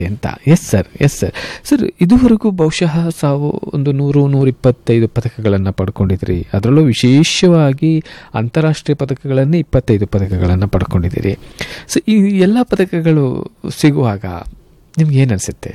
ಅಂತ yes sir yes sir sir ಇದುವರೆಗೂ ಬಹುಶಃ ಸಾವು ಒಂದು ನೂರು ನೂರಿಪ್ಪತ್ತೈದು ಪದಕಗಳನ್ನು ಪಡ್ಕೊಂಡಿದ್ರಿ ಅದರಲ್ಲೂ ವಿಶೇಷವಾಗಿ ಅಂತಾರಾಷ್ಟ್ರೀಯ ಪದಕಗಳನ್ನೇ ಇಪ್ಪತ್ತೈದು ಪದಕಗಳನ್ನು ಪಡ್ಕೊಂಡಿದ್ದೀರಿ ಸೊ ಈ ಎಲ್ಲ ಪದಕಗಳು ಸಿಗುವಾಗ ನಿಮ್ಗೆ ಏನು ಅನಿಸುತ್ತೆ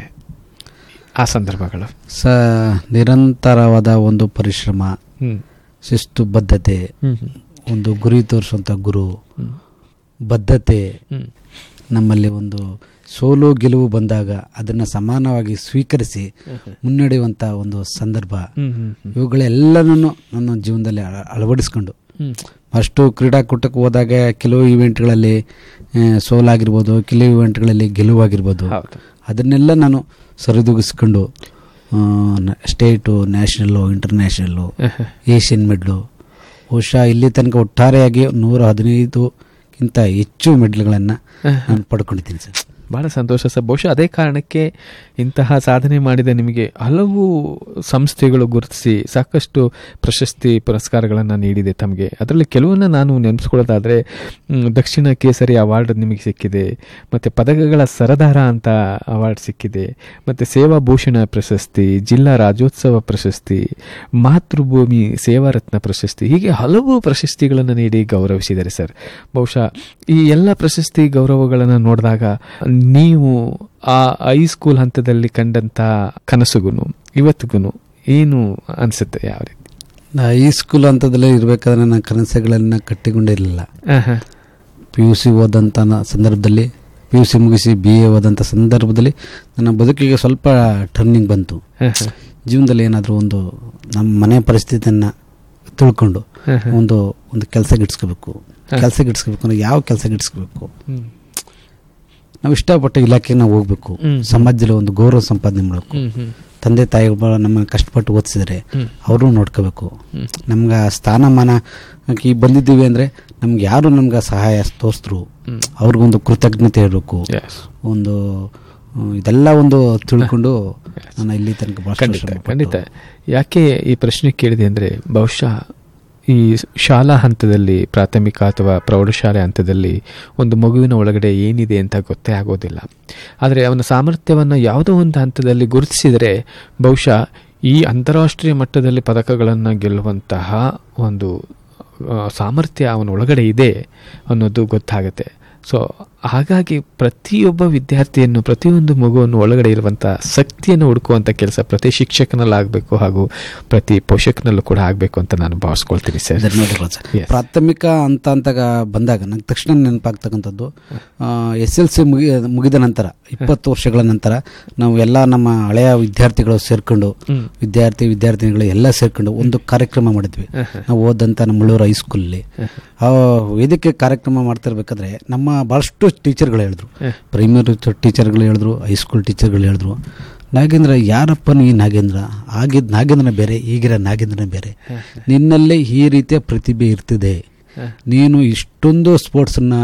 ಆ ಸಂದರ್ಭಗಳು ಸ ನಿರಂತರವಾದ ಒಂದು ಪರಿಶ್ರಮ ಹ್ಮ್ ಶಿಸ್ತು ಬದ್ಧತೆ ಹ್ಮ್ ಒಂದು ಗುರಿ ತೋರಿಸುವಂಥ ಗುರು ಹ್ಮ್ ಬದ್ಧತೆ ಹ್ಮ್ ನಮ್ಮಲ್ಲಿ ಒಂದು ಸೋಲು ಗೆಲುವು ಬಂದಾಗ ಅದನ್ನು ಸಮಾನವಾಗಿ ಸ್ವೀಕರಿಸಿ ಮುನ್ನಡೆಯುವಂಥ ಒಂದು ಸಂದರ್ಭ ಹ್ಮ್ ಹ್ಮ್ ಹ್ಮ್ ಇವುಗಳೆಲ್ಲನೂ ನನ್ನ ಜೀವನದಲ್ಲಿ ಅಳ- ಅಳವಡಿಸ್ಕೊಂಡು ಹ್ಮ್ ಅಷ್ಟು ಕ್ರೀಡಾಕೂಟಕ್ಕೆ ಹೋದಾಗ ಕೆಲವು ಇವೆಂಟ್ಗಳಲ್ಲಿ ಆ, ಸೋಲಾಗಿರ್ಬೋದು ಕೆಲವು ಇವೆಂಟ್ಗಳಲ್ಲಿ ಗೆಲುವಾಗಿರ್ಬೋದು ಹೌದು ಅದನ್ನೆಲ್ಲ ನಾನು ಸರಿದೂಗಿಸ್ಕೊಂಡು ಆ, ನ- state national international Asian medal ಬಹುಶಃ ಇಲ್ಲಿ ತನಕ ಒಟ್ಟಾರೆಯಾಗಿ ನೂರ ಹದಿನೈದುಕ್ಕಿಂತ ಹೆಚ್ಚು ಮೆಡ್ಲ್ಗಳನ್ನು ನಾನು ಪಡ್ಕೊಂಡಿದ್ದೀನಿ ಸರ್ ಬಹಳ ಸಂತೋಷ ಸರ್ ಬಹುಶಃ ಅದೇ ಕಾರಣಕ್ಕೆ ಇಂತಹ ಸಾಧನೆ ಮಾಡಿದ ನಿಮಗೆ ಹಲವು ಸಂಸ್ಥೆಗಳು ಗುರುತಿಸಿ ಸಾಕಷ್ಟು ಪ್ರಶಸ್ತಿ ಪುರಸ್ಕಾರಗಳನ್ನು ನೀಡಿದೆ ತಮಗೆ ಅದರಲ್ಲಿ ಕೆಲವನ್ನ ನಾನು ನೆನೆಸ್ಕೊಳ್ಳೋದಾದರೆ ಮ್, ದಕ್ಷಿಣ ಕೇಸರಿ ಅವಾರ್ಡ್ ನಿಮಗೆ ಸಿಕ್ಕಿದೆ ಮತ್ತು ಪದಕಗಳ ಸರದಾರ ಅಂತ ಅವಾರ್ಡ್ ಸಿಕ್ಕಿದೆ ಮತ್ತು ಸೇವಾ ಭೂಷಣ ಪ್ರಶಸ್ತಿ ಜಿಲ್ಲಾ ರಾಜ್ಯೋತ್ಸವ ಪ್ರಶಸ್ತಿ ಮಾತೃಭೂಮಿ ಸೇವಾರತ್ನ ಪ್ರಶಸ್ತಿ ಹೀಗೆ ಹಲವು ಪ್ರಶಸ್ತಿಗಳನ್ನು ನೀಡಿ ಗೌರವಿಸಿದ್ದಾರೆ ಸರ್ ಬಹುಶಃ ಈ ಎಲ್ಲ ಪ್ರಶಸ್ತಿ ಗೌರವಗಳನ್ನು ನೋಡಿದಾಗ ನೀವು ಆ ಹೈಸ್ಕೂಲ್ ಹಂತದಲ್ಲಿ ಕಂಡಂಥ ಕನಸುಗುನು ಇವತ್ತಿಗೂ ಏನು ಅನಿಸುತ್ತೆ ಯಾವ ರೀತಿ ಈ ಸ್ಕೂಲ್ ಹಂತದಲ್ಲೇ ಇರಬೇಕಾದ್ರೆ ನನ್ನ ಕನಸುಗಳನ್ನು ಕಟ್ಟಿಕೊಂಡಿರಲಿಲ್ಲ ಆಹಾ. ಪಿ ಯು ಸಿ ಓದಂಥ ನ- ಸಂದರ್ಭದಲ್ಲಿ ಪಿ ಯು ಸಿ ಮುಗಿಸಿ ಬಿ ಎ ಓದಂಥ ಸಂದರ್ಭದಲ್ಲಿ ನನ್ನ ಬದುಕಿಗೆ ಸ್ವಲ್ಪ ಟರ್ನಿಂಗ್ ಬಂತು ಆಹಾ. ಜೀವನದಲ್ಲಿ ಏನಾದರೂ ಒಂದು ನಮ್ಮ ಮನೆ ಪರಿಸ್ಥಿತಿಯನ್ನು ತಿಳ್ಕೊಂಡು ಆಹಾ. ಒಂದು ಒಂದು ಕೆಲಸ ಗಿಡ್ಸ್ಕೋಬೇಕು ಕೆಲಸ ಗಿಡ್ಸ್ಕೋಬೇಕು ಅಂದ್ರೆ ಯಾವ ಕೆಲಸ ಗಿಡ್ಸ್ಕೋಬೇಕು ಹ್ಮ್. ನಾವು ಇಷ್ಟಪಟ್ಟ ಇಲಾಖೆಗೆ ನಾವು ಹೋಗ್ಬೇಕು ಹ್ಮ್. ಸಮಾಜದಲ್ಲಿ ಒಂದು ಗೌರವ ಸಂಪಾದನೆ ಮಾಡಬೇಕು ಹ್ಮ್, ಹ್ಮ್, ತಂದೆ ತಾಯಿಗಳು ನಮ್ಮನ್ನು ಕಷ್ಟಪಟ್ಟು ಓದಿಸಿದ್ರೆ ಹ್ಮ್. ಅವರು ನೋಡ್ಕೋಬೇಕು ಹ್ಮ್. ನಮ್ಗೆ ಆ ಸ್ಥಾನಮಾನ ಈ ಬಂದಿದ್ದೀವಿ ಅಂದರೆ ನಮ್ಗೆ ಯಾರು ನಮ್ಗೆ ಸಹಾಯ ತೋರಿಸಿದ್ರು ಹ್ಮ್. ಅವ್ರಿಗೊಂದು ಕೃತಜ್ಞತೆ ಇರಬೇಕು Yes. ಒಂದು ಹ್ಮ್, ಇದೆಲ್ಲ ಒಂದು ತಿಳ್ಕೊಂಡು ನಾನು ಇಲ್ಲಿ ತನಕ ಬಹಳಷ್ಟು ಖಂಡಿತ ಶ್ರಮಪಟ್ಟು- ಖಂಡಿತ ಯಾಕೆ ಈ ಪ್ರಶ್ನೆ ಕೇಳಿದೆ ಅಂದರೆ ಬಹುಶಃ ಈ ಶಾಲಾ ಹಂತದಲ್ಲಿ ಪ್ರಾಥಮಿಕ ಅಥವಾ ಪ್ರೌಢಶಾಲೆ ಹಂತದಲ್ಲಿ ಒಂದು ಮಗುವಿನ ಒಳಗಡೆ ಏನಿದೆ ಅಂತ ಗೊತ್ತೇ ಆಗೋದಿಲ್ಲ ಆದರೆ ಅವನ ಸಾಮರ್ಥ್ಯವನ್ನು ಯಾವುದೋ ಒಂದು ಹಂತದಲ್ಲಿ ಗುರುತಿಸಿದರೆ ಬಹುಶಃ ಈ ಅಂತಾರಾಷ್ಟ್ರೀಯ ಮಟ್ಟದಲ್ಲಿ ಪದಕಗಳನ್ನು ಗೆಲ್ಲುವಂತಹ ಒಂದು ಆ, ಸಾಮರ್ಥ್ಯ ಅವನ ಒಳಗಡೆ ಇದೆ ಅನ್ನೋದು ಗೊತ್ತಾಗುತ್ತೆ ಸೊ ಹಾಗಾಗಿ ಪ್ರತಿಯೊಬ್ಬ ವಿದ್ಯಾರ್ಥಿಯನ್ನು ಪ್ರತಿಯೊಂದು ಮಗುವನ್ನು ಒಳಗಡೆ ಇರುವಂಥ ಶಕ್ತಿಯನ್ನು ಹುಡುಕುವಂಥ ಕೆಲಸ ಪ್ರತಿ ಶಿಕ್ಷಕನಲ್ಲಾಗಬೇಕು ಹಾಗೂ ಪ್ರತಿ ಪೋಷಕನಲ್ಲೂ ಕೂಡ ಆಗಬೇಕು ಅಂತ ನಾನು ಭಾವಿಸ್ಕೊಳ್ತೀನಿ ಸರ್ ಧನ್ಯವಾದಗಳು ಸರ್ Yes. ಪ್ರಾಥಮಿಕ ಅಂತ ಅಂತ ಬಂದಾಗ ನಂಗೆ ತಕ್ಷಣ ನೆನಪಾಗ್ತಕ್ಕಂಥದ್ದು ಎಸ್ ಎಲ್ ಸಿ ಮುಗಿ ಮುಗಿದ ನಂತರ ಇಪ್ಪತ್ತು ವರ್ಷಗಳ ನಂತರ ನಾವು ಎಲ್ಲ ನಮ್ಮ ಹಳೆಯ ವಿದ್ಯಾರ್ಥಿಗಳು ಸೇರ್ಕೊಂಡು ಹ್ಮ್. ವಿದ್ಯಾರ್ಥಿ ವಿದ್ಯಾರ್ಥಿನಿಗಳು ಎಲ್ಲ ಸೇರ್ಕೊಂಡು ಒಂದು ಕಾರ್ಯಕ್ರಮ ಮಾಡಿದ್ವಿ ನಾವು ಓದಂಥ ನಮ್ಮ ಮುಳ್ಳೂರು ಹೈಸ್ಕೂಲಲ್ಲಿ ಆ ವೇದಿಕೆ ಕಾರ್ಯಕ್ರಮ ಮಾಡ್ತಿರ್ಬೇಕಾದ್ರೆ ನಮ್ಮ ಭಾಳಷ್ಟು ಟೀಚರ್ಗಳು ಹೇಳಿದ್ರು ಪ್ರೈಮರಿ ಟೀಚರ್ಗಳು ಹೇಳಿದ್ರು ಹೈಸ್ಕೂಲ್ ಟೀಚರ್ಗಳು ಹೇಳಿದ್ರು ನಾಗೇಂದ್ರ ಯಾರಪ್ಪನು ಈ ನಾಗೇಂದ್ರ ಆಗಿದ್ದ ನಾಗೇಂದ್ರನ ಬೇರೆ ಈಗಿರೋ ನಾಗೇಂದ್ರನ ಬೇರೆ ನಿನ್ನಲ್ಲೇ ಈ ರೀತಿಯ ಪ್ರತಿಭೆ ಇರ್ತಿದೆ ನೀನು ಇಷ್ಟೊಂದು ಸ್ಪೋರ್ಟ್ಸನ್ನ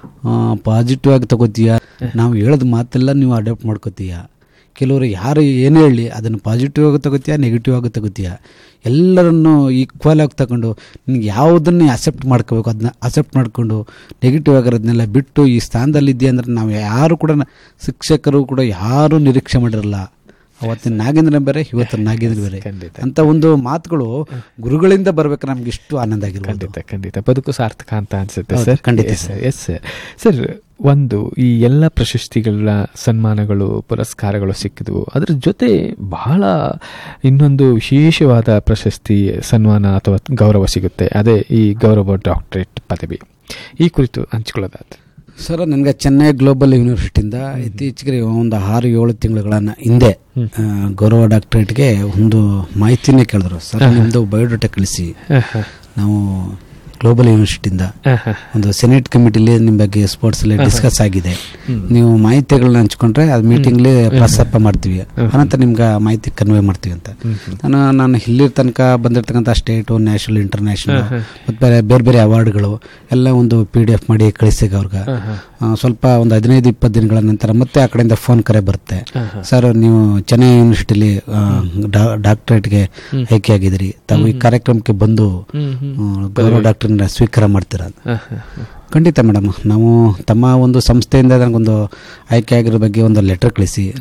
ಪಾಸಿಟಿವ್ ಆಗಿ ತಗೋತೀಯ ನಾವು ಹೇಳೋದು ಮಾತೆಲ್ಲ ನೀವು ಅಡಾಪ್ಟ್ ಮಾಡ್ಕೋತೀಯ ಕೆಲವರು ಯಾರು ಏನೇ ಹೇಳಿ ಅದನ್ನು ಪಾಸಿಟಿವ್ ಆಗಿ ತಗೋತೀಯ ನೆಗೆಟಿವ್ ಆಗಿ ತಗೋತೀಯ ಎಲ್ಲರನ್ನು ಈಕ್ವಲ್ ಆಗಿ ತಗೊಂಡು ನಿನ್ಗೆ ಯಾವುದನ್ನು ಅಕ್ಸೆಪ್ಟ್ ಮಾಡ್ಕೋಬೇಕು ಅದನ್ನ ಅಕ್ಸೆಪ್ಟ್ ಮಾಡಿಕೊಂಡು ನೆಗೆಟಿವ್ ಆಗಿರೋದನ್ನೆಲ್ಲ ಬಿಟ್ಟು ಈ ಸ್ಥಾನದಲ್ಲಿದ್ದೀಯ ಅಂದರೆ ನಾವು ಯಾರು ಕೂಡ ನ- ಶಿಕ್ಷಕರು ಕೂಡ ಯಾರೂ ನಿರೀಕ್ಷೆ ಮಾಡಿರಲ್ಲ ಅವತ್ತಿನ ನಾಗೇಂದ್ರ ಬೇರೆ ಇವತ್ತಿನ ನಾಗೇಂದ್ರ ಬೇರೆ ಖಂಡಿತ. ಅಂತ ಒಂದು ಮಾತುಗಳು ಗುರುಗಳಿಂದ ಬರ್ಬೇಕು ನಮ್ಗೆ ಇಷ್ಟು ಆನಂದ ಆಗಿರ್ಬೋದು ಖಂಡಿತ ಖಂಡಿತ ಬದುಕು ಸಾರ್ಥಕ ಅಂತ ಅನ್ಸುತ್ತೆ ಹೌದು, ಸರ್ ಖಂಡಿತ yes sir yes sir sir ಒಂದು ಈ ಎಲ್ಲ ಪ್ರಶಸ್ತಿಗಳ ಸನ್ಮಾನಗಳು ಪುರಸ್ಕಾರಗಳು ಸಿಕ್ಕಿದ್ವು ಅದರ ಜೊತೆ ಬಹಳ ಇನ್ನೊಂದು ವಿಶೇಷವಾದ ಪ್ರಶಸ್ತಿ ಸನ್ಮಾನ ಅಥವಾ ಗೌರವ ಸಿಗುತ್ತೆ ಅದೇ ಈ ಗೌರವ ಡಾಕ್ಟರೇಟ್ ಪದವಿ ಈ ಕುರಿತು ಹಂಚ್ಕೊಳ್ಳೋದಾದ್ರೆ ಸರ್ ನನಗೆ ಚೆನ್ನೈ ಗ್ಲೋಬಲ್ ಯೂನಿವರ್ಸಿಟಿಯಿಂದ ಇತ್ತೀಚೆಗೆ ಒಂದು ಆರು ಏಳು ತಿಂಗಳುಗಳನ್ನ ಹಿಂದೆ ಆ, ಗೌರವ ಡಾಕ್ಟರೇಟ್ಗೆ ಒಂದು ಮಾಹಿತಿನೇ ಕೇಳಿದ್ರು ಸರ್ ನಿಮ್ಮದು ಬಯೋಡೇಟಾ ಕಳಿಸಿ ನಾವು ಗ್ಲೋಬಲ್ ಯೂನಿವರ್ಸಿಟಿಯಿಂದ ಒಂದು ಸೆನೆಟ್ ಕಮಿಟಿಲಿ ನಿಮ್ಮ ಬಗ್ಗೆ ಸ್ಪೋರ್ಟ್ಸ್ ಅಲ್ಲಿ ಡಿಸ್ಕಸ್ ಆಗಿದೆ ನೀವು ಮಾಹಿತಿಗಳನ್ನ ಹಂಚ್ಕೊಂಡ್ರೆ ಅದು ಮೀಟಿಂಗ್ಲಿ ಪ್ರಸ್ತಾಪ ಮಾಡ್ತೀವಿ ಅನಂತರ ನಿಮ್ಗೆ ಆ ಮಾಹಿತಿ ಕನ್ವೆ ಮಾಡ್ತೀವಿ ಅಂತ ನಾನು ನಾನು ಇಲ್ಲಿ ತನಕ ಬಂದಿರತಕ್ಕಂಥ ಸ್ಟೇಟು ನ್ಯಾಷನಲ್ ಇಂಟರ್ನ್ಯಾಷನಲ್ ಮತ್ತು ಬೇರೆ ಬೇರೆ ಬೇರೆ ಅವಾರ್ಡ್ಗಳು ಎಲ್ಲ ಒಂದು ಪಿ ಡಿ ಎಫ್ ಮಾಡಿ ಕಳಿಸಿಗೆ ಅವ್ರಿಗೆ ಆ, ಸ್ವಲ್ಪ ಒಂದು ಹದಿನೈದು ಇಪ್ಪತ್ತು ದಿನಗಳ ನಂತರ ಮತ್ತೆ ಆ ಕಡೆಯಿಂದ ಫೋನ್ ಕರೆ ಬರುತ್ತೆ ಹಾ, ಹಾ. ಸರ್ ನೀವು ಚೆನ್ನೈ ಯೂನಿವರ್ಸಿಟಿಲಿ ಡಾಕ್ಟರೇಟ್ಗೆ ಆಯ್ಕೆಯಾಗಿದ್ದೀರಿ ತಾವು ಈ ಕಾರ್ಯಕ್ರಮಕ್ಕೆ ಬಂದು ಹ್ಮ್, ಹ್ಮ್. ಆ, ಗೌರವ ಡಾಕ್ಟರ್ನ ಸ್ವೀಕಾರ ಮಾಡ್ತೀರಾ ಅಂತ. ಹಾ, ಹಾ, ಹಾ. ಖಂಡಿತ ಮೇಡಮ್ ನಾವು ತಮ್ಮ ಒಂದು ಸಂಸ್ಥೆಯಿಂದ ನನಗೊಂದು ಆಯ್ಕೆ ಆಗಿರೋ ಬಗ್ಗೆ ಒಂದು ಲೆಟರ್ ಕಳಿಸಿ